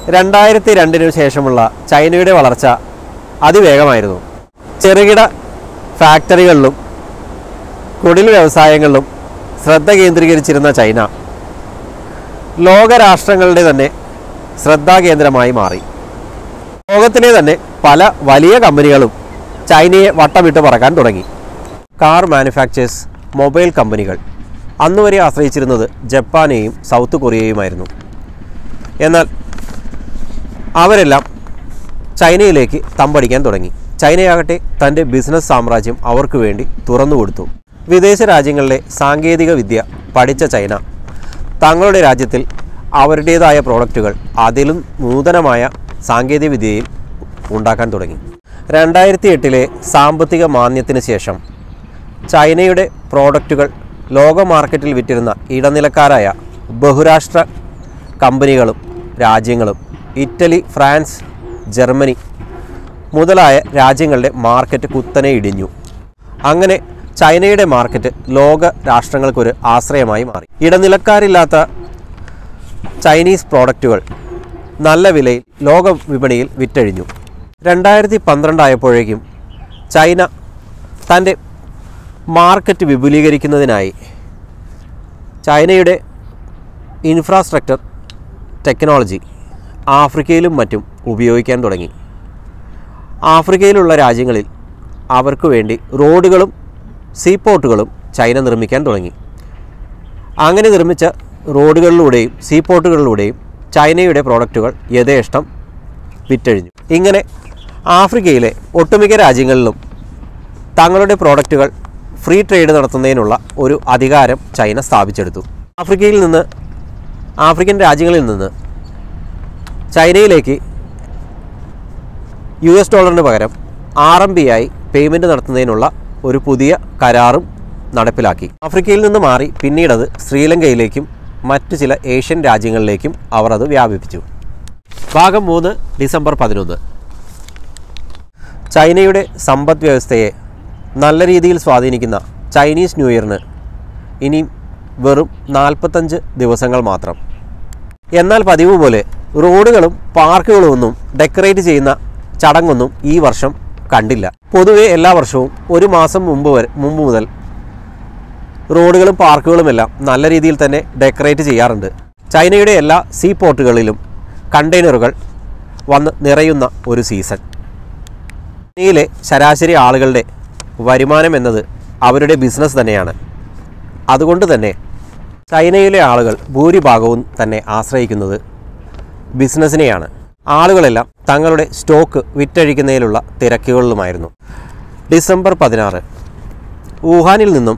രണ്ടായിരത്തി രണ്ടിനു ശേഷമുള്ള ചൈനയുടെ വളർച്ച അതിവേഗമായിരുന്നു ചെറുകിട ഫാക്ടറികളിലും കുടിൽ വ്യവസായങ്ങളിലും ശ്രദ്ധ കേന്ദ്രീകരിച്ചിരുന്ന ചൈന ലോകരാഷ്ട്രങ്ങളുടെ തന്നെ ശ്രദ്ധാകേന്ദ്രമായി മാറി ലോകത്തിലെ തന്നെ പല വലിയ കമ്പനികളും ചൈനയെ വട്ടമിട്ട് പറക്കാൻ തുടങ്ങി കാർ മാനുഫാക്ചേഴ്സ് മൊബൈൽ കമ്പനികൾ അന്നുവരെ ആശ്രയിച്ചിരുന്നത് ജപ്പാനെയും സൗത്ത് കൊറിയയുമായിരുന്നു എന്നാൽ അവരെല്ലാം ചൈനയിലേക്ക് തമ്പടിക്കാൻ തുടങ്ങി ചൈനയാകട്ടെ തൻ്റെ ബിസിനസ് സാമ്രാജ്യം അവർക്ക് വേണ്ടി തുറന്നു കൊടുത്തു വിദേശ രാജ്യങ്ങളിലെ സാങ്കേതിക വിദ്യ പഠിച്ച ചൈന തങ്ങളുടെ രാജ്യത്തിൽ അവരുടേതായ പ്രോഡക്റ്റുകൾ അതിലും നൂതനമായ സാങ്കേതിക വിദ്യയിൽ ഉണ്ടാക്കാൻ തുടങ്ങി രണ്ടായിരത്തി എട്ടിലെ സാമ്പത്തിക മാന്ദ്യത്തിന് ശേഷം ചൈനയുടെ പ്രോഡക്റ്റുകൾ ലോക മാർക്കറ്റിൽ വിറ്റിരുന്ന ഇടനിലക്കാരായ ബഹുരാഷ്ട്ര കമ്പനികളും രാജ്യങ്ങളും ഇറ്റലി ഫ്രാൻസ് ജർമ്മനി മുതലായ രാജ്യങ്ങളുടെ മാർക്കറ്റ് കുത്തനെ ഇടിഞ്ഞു അങ്ങനെ ചൈനയുടെ മാർക്കറ്റ് ലോക രാഷ്ട്രങ്ങൾക്കൊരു ആശ്രയമായി മാറി ഇടനിലക്കാരില്ലാത്ത ചൈനീസ് പ്രോഡക്റ്റുകൾ നല്ല വിലയിൽ ലോക വിപണിയിൽ വിറ്റഴിഞ്ഞു രണ്ടായിരത്തി പന്ത്രണ്ടായപ്പോഴേക്കും ചൈന തൻ്റെ മാർക്കറ്റ് വിപുലീകരിക്കുന്നതിനായി ചൈനയുടെ ഇൻഫ്രാസ്ട്രക്ചർ ടെക്നോളജി ആഫ്രിക്കയിലും മറ്റും ഉപയോഗിക്കാൻ തുടങ്ങി ആഫ്രിക്കയിലുള്ള രാജ്യങ്ങളിൽ അവർക്ക് വേണ്ടി റോഡുകളും സീപോർട്ടുകളും ചൈന നിർമ്മിക്കാൻ തുടങ്ങി അങ്ങനെ നിർമ്മിച്ച റോഡുകളിലൂടെയും സീപോർട്ടുകളിലൂടെയും ചൈനയുടെ പ്രോഡക്റ്റുകൾ യഥേഷ്ടം വിറ്റഴിഞ്ഞു ഇങ്ങനെ ആഫ്രിക്കയിലെ ഒട്ടുമിക്ക രാജ്യങ്ങളിലും തങ്ങളുടെ പ്രോഡക്റ്റുകൾ ഫ്രീ ട്രേഡ് നടത്തുന്നതിനുള്ള ഒരു അധികാരം ചൈന സ്ഥാപിച്ചെടുത്തു ആഫ്രിക്കയിൽ നിന്ന് ആഫ്രിക്കൻ രാജ്യങ്ങളിൽ നിന്ന് ചൈനയിലേക്ക് യു എസ് ഡോളറിന് പകരം ആർ എം ബി ആയി പേയ്മെൻറ്റ് നടത്തുന്നതിനുള്ള ഒരു പുതിയ കരാറും നടപ്പിലാക്കി ആഫ്രിക്കയിൽ നിന്ന് മാറി പിന്നീടത് ശ്രീലങ്കയിലേക്കും മറ്റ് ചില ഏഷ്യൻ രാജ്യങ്ങളിലേക്കും അവർ അത് വ്യാപിപ്പിച്ചു ഭാഗം മൂന്ന് ഡിസംബർ പതിനൊന്ന് ചൈനയുടെ സമ്പദ് വ്യവസ്ഥയെ നല്ല രീതിയിൽ സ്വാധീനിക്കുന്ന ചൈനീസ് ന്യൂ ഇയറിന് ഇനി വെറും നാൽപ്പത്തഞ്ച് ദിവസങ്ങൾ മാത്രം എന്നാൽ പതിവ് പോലെ റോഡുകളും പാർക്കുകളും ഒന്നും ഡെക്കറേറ്റ് ചെയ്യുന്ന ചടങ്ങൊന്നും ഈ വർഷം കണ്ടില്ല പൊതുവെ എല്ലാ വർഷവും ഒരു മാസം മുമ്പ് വരെ മുമ്പ് മുതൽ റോഡുകളും പാർക്കുകളുമെല്ലാം നല്ല രീതിയിൽ തന്നെ ഡെക്കറേറ്റ് ചെയ്യാറുണ്ട് ചൈനയുടെ എല്ലാ സീ പോർട്ടുകളിലും കണ്ടെയ്നറുകൾ വന്ന് നിറയുന്ന ഒരു സീസൺ ചൈനയിലെ ശരാശരി ആളുകളുടെ വരുമാനം എന്നത് അവരുടെ ബിസിനസ് തന്നെയാണ് അതുകൊണ്ട് തന്നെ ചൈനയിലെ ആളുകൾ ഭൂരിഭാഗവും തന്നെ ആശ്രയിക്കുന്നത് ബിസിനസ്സിനെയാണ് ആളുകളെല്ലാം തങ്ങളുടെ സ്റ്റോക്ക് വിറ്റഴിക്കുന്നതിലുള്ള തിരക്കുകളിലുമായിരുന്നു ഡിസംബർ പതിനാറ് വുഹാനിൽ നിന്നും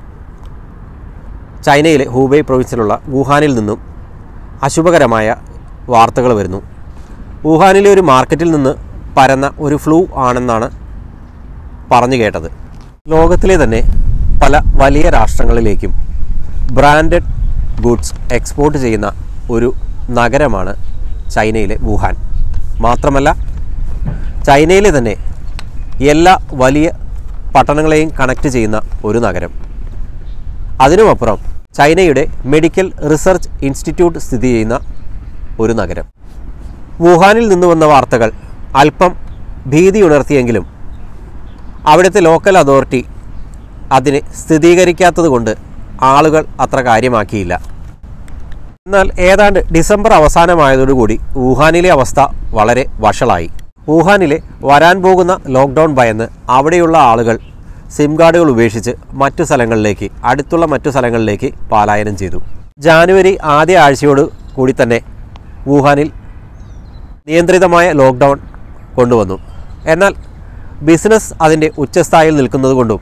ചൈനയിലെ ഹൂബൈ പ്രൊവിൻസിലുള്ള വുഹാനിൽ നിന്നും അശുഭകരമായ വാർത്തകൾ വരുന്നു വുഹാനിലെ ഒരു മാർക്കറ്റിൽ നിന്ന് പരന്ന ഒരു ഫ്ലൂ ആണെന്നാണ് പറഞ്ഞു കേട്ടത് ലോകത്തിലെ തന്നെ പല വലിയ രാഷ്ട്രങ്ങളിലേക്കും ബ്രാൻഡഡ് ഗുഡ്സ് എക്സ്പോർട്ട് ചെയ്യുന്ന ഒരു നഗരമാണ് ചൈനയിലെ വുഹാൻ മാത്രമല്ല ചൈനയിലെ തന്നെ എല്ലാ വലിയ പട്ടണങ്ങളെയും കണക്ട് ചെയ്യുന്ന ഒരു നഗരം അതിനുമപ്പുറം ചൈനയുടെ മെഡിക്കൽ റിസർച്ച് ഇൻസ്റ്റിറ്റ്യൂട്ട് സ്ഥിതി ചെയ്യുന്ന ഒരു നഗരം വുഹാനിൽ നിന്ന് വന്ന വാർത്തകൾ അല്പം ഭീതി ഉണർത്തിയെങ്കിലും അവിടുത്തെ ലോക്കൽ അതോറിറ്റി അതിനെ സ്ഥിരീകരിക്കാത്തത് കൊണ്ട് ആളുകൾ അത്ര കാര്യമാക്കിയില്ല എന്നാൽ ഏതാണ്ട് ഡിസംബർ അവസാനമായതോടുകൂടി വുഹാനിലെ അവസ്ഥ വളരെ വഷളായി വുഹാനിലെ വരാൻ പോകുന്ന ലോക്ക്ഡൗൺ ഭയന്ന് അവിടെയുള്ള ആളുകൾ സിം കാർഡുകൾ ഉപേക്ഷിച്ച് മറ്റു സ്ഥലങ്ങളിലേക്ക് അടുത്തുള്ള മറ്റു സ്ഥലങ്ങളിലേക്ക് പലായനം ചെയ്തു ജാനുവരി ആദ്യ ആഴ്ചയോട് കൂടി തന്നെ വുഹാനിൽ നിയന്ത്രിതമായ ലോക്ക്ഡൗൺ കൊണ്ടുവന്നു എന്നാൽ ബിസിനസ് അതിൻ്റെ ഉച്ചസ്ഥായിൽ നിൽക്കുന്നതുകൊണ്ടും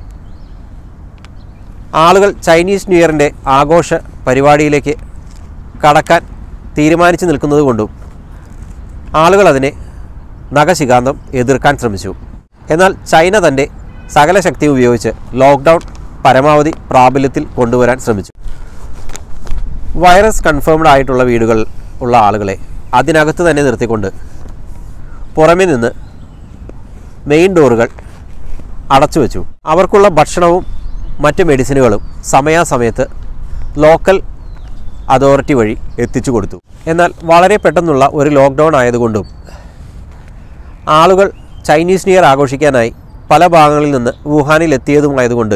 ആളുകൾ ചൈനീസ് ന്യൂ ഇയറിൻ്റെ ആഘോഷ പരിപാടിയിലേക്ക് കടക്കാൻ തീരുമാനിച്ചു നിൽക്കുന്നതുകൊണ്ടും ആളുകൾ അതിനെ നഖശികാന്തം എതിർക്കാൻ ശ്രമിച്ചു എന്നാൽ ചൈന തൻ്റെ സകല ശക്തി ഉപയോഗിച്ച് ലോക്ക്ഡൗൺ പരമാവധി പ്രാബല്യത്തിൽ കൊണ്ടുവരാൻ ശ്രമിച്ചു വൈറസ് കൺഫേംഡ് ആയിട്ടുള്ള വീടുകൾ ഉള്ള ആളുകളെ അതിനകത്ത് തന്നെ നിർത്തിക്കൊണ്ട് പുറമെ നിന്ന് മെയിൻ ഡോറുകൾ അടച്ചു വെച്ചു അവർക്കുള്ള ഭക്ഷണവും മറ്റ് മെഡിസിനുകളും സമയാസമയത്ത് ലോക്കൽ അതോറിറ്റി വഴി എത്തിച്ചു കൊടുത്തു എന്നാൽ വളരെ പെട്ടെന്നുള്ള ഒരു ലോക്ക്ഡൗൺ ആയതുകൊണ്ടും ആളുകൾ ചൈനീസ് ന്യൂ ഇയർ ആഘോഷിക്കാനായി പല ഭാഗങ്ങളിൽ നിന്ന് വുഹാനിൽ എത്തിയതുമായതുകൊണ്ട്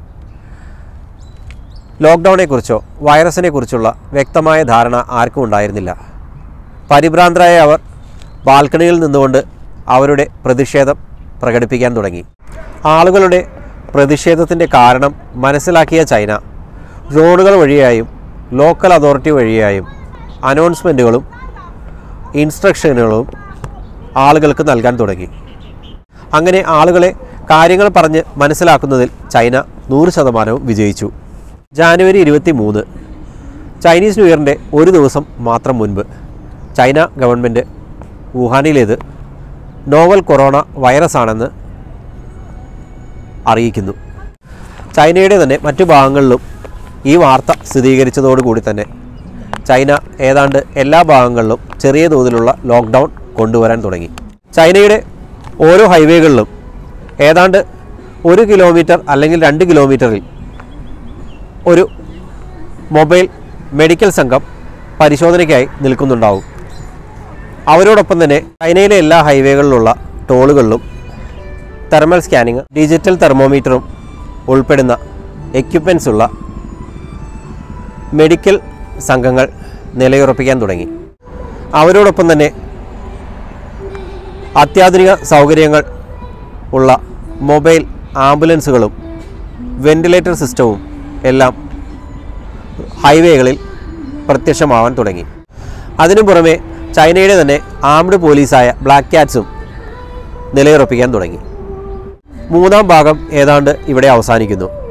ലോക്ക്ഡൗണെക്കുറിച്ചോ വൈറസിനെ കുറിച്ചുള്ള വ്യക്തമായ ധാരണ ആർക്കും ഉണ്ടായിരുന്നില്ല പരിഭ്രാന്തരായ അവർ ബാൽക്കണിയിൽ നിന്നുകൊണ്ട് അവരുടെ പ്രതിഷേധം പ്രകടിപ്പിക്കാൻ തുടങ്ങി ആളുകളുടെ പ്രതിഷേധത്തിൻ്റെ കാരണം മനസ്സിലാക്കിയ ചൈന ഡ്രോണുകൾ വഴിയായും ലോക്കൽ അതോറിറ്റി വഴിയായും അനൗൺസ്മെൻറ്റുകളും ഇൻസ്ട്രക്ഷനുകളും ആളുകൾക്ക് നൽകാൻ തുടങ്ങി അങ്ങനെ ആളുകളെ കാര്യങ്ങൾ പറഞ്ഞ് മനസ്സിലാക്കുന്നതിൽ ചൈന നൂറ് ശതമാനവും വിജയിച്ചു ജാനുവരി ഇരുപത്തി മൂന്ന് ചൈനീസ് ന്യൂ ഇയറിൻ്റെ ഒരു ദിവസം മാത്രം മുൻപ് ചൈന ഗവൺമെൻറ് വുഹാനിലേത് നോവൽ കൊറോണ വൈറസ് ആണെന്ന് അറിയിക്കുന്നു ചൈനയുടെ തന്നെ മറ്റു ഭാഗങ്ങളിലും ഈ വാർത്ത സ്ഥിരീകരിച്ചതോടുകൂടി തന്നെ ചൈന ഏതാണ്ട് എല്ലാ ഭാഗങ്ങളിലും ചെറിയ തോതിലുള്ള ലോക്ക്ഡൗൺ കൊണ്ടുവരാൻ തുടങ്ങി ചൈനയുടെ ഓരോ ഹൈവേകളിലും ഏതാണ്ട് ഒരു കിലോമീറ്റർ അല്ലെങ്കിൽ രണ്ട് കിലോമീറ്ററിൽ ഒരു മൊബൈൽ മെഡിക്കൽ സംഘം പരിശോധനയ്ക്കായി നിൽക്കുന്നുണ്ടാവും അവരോടൊപ്പം തന്നെ ചൈനയിലെ എല്ലാ ഹൈവേകളിലുള്ള ടോളുകളിലും തെർമൽ സ്കാനിങ് ഡിജിറ്റൽ തെർമോമീറ്ററും ഉൾപ്പെടുന്ന എക്യുപ്മെൻസ് ഉള്ള മെഡിക്കൽ സംഘങ്ങൾ നിലയുറപ്പിക്കാൻ തുടങ്ങി അവരോടൊപ്പം തന്നെ അത്യാധുനിക സൗകര്യങ്ങൾ ഉള്ള മൊബൈൽ ആംബുലൻസുകളും വെന്റിലേറ്റർ സിസ്റ്റവും എല്ലാം ഹൈവേകളിൽ പ്രത്യക്ഷമാവാൻ തുടങ്ങി അതിനു പുറമെ ചൈനയുടെ തന്നെ ആംഡ് പോലീസായ ബ്ലാക്ക് ക്യാറ്റ്സും നിലയുറപ്പിക്കാൻ തുടങ്ങി മൂന്നാം ഭാഗം ഏതാണ്ട് ഇവിടെ അവസാനിക്കുന്നു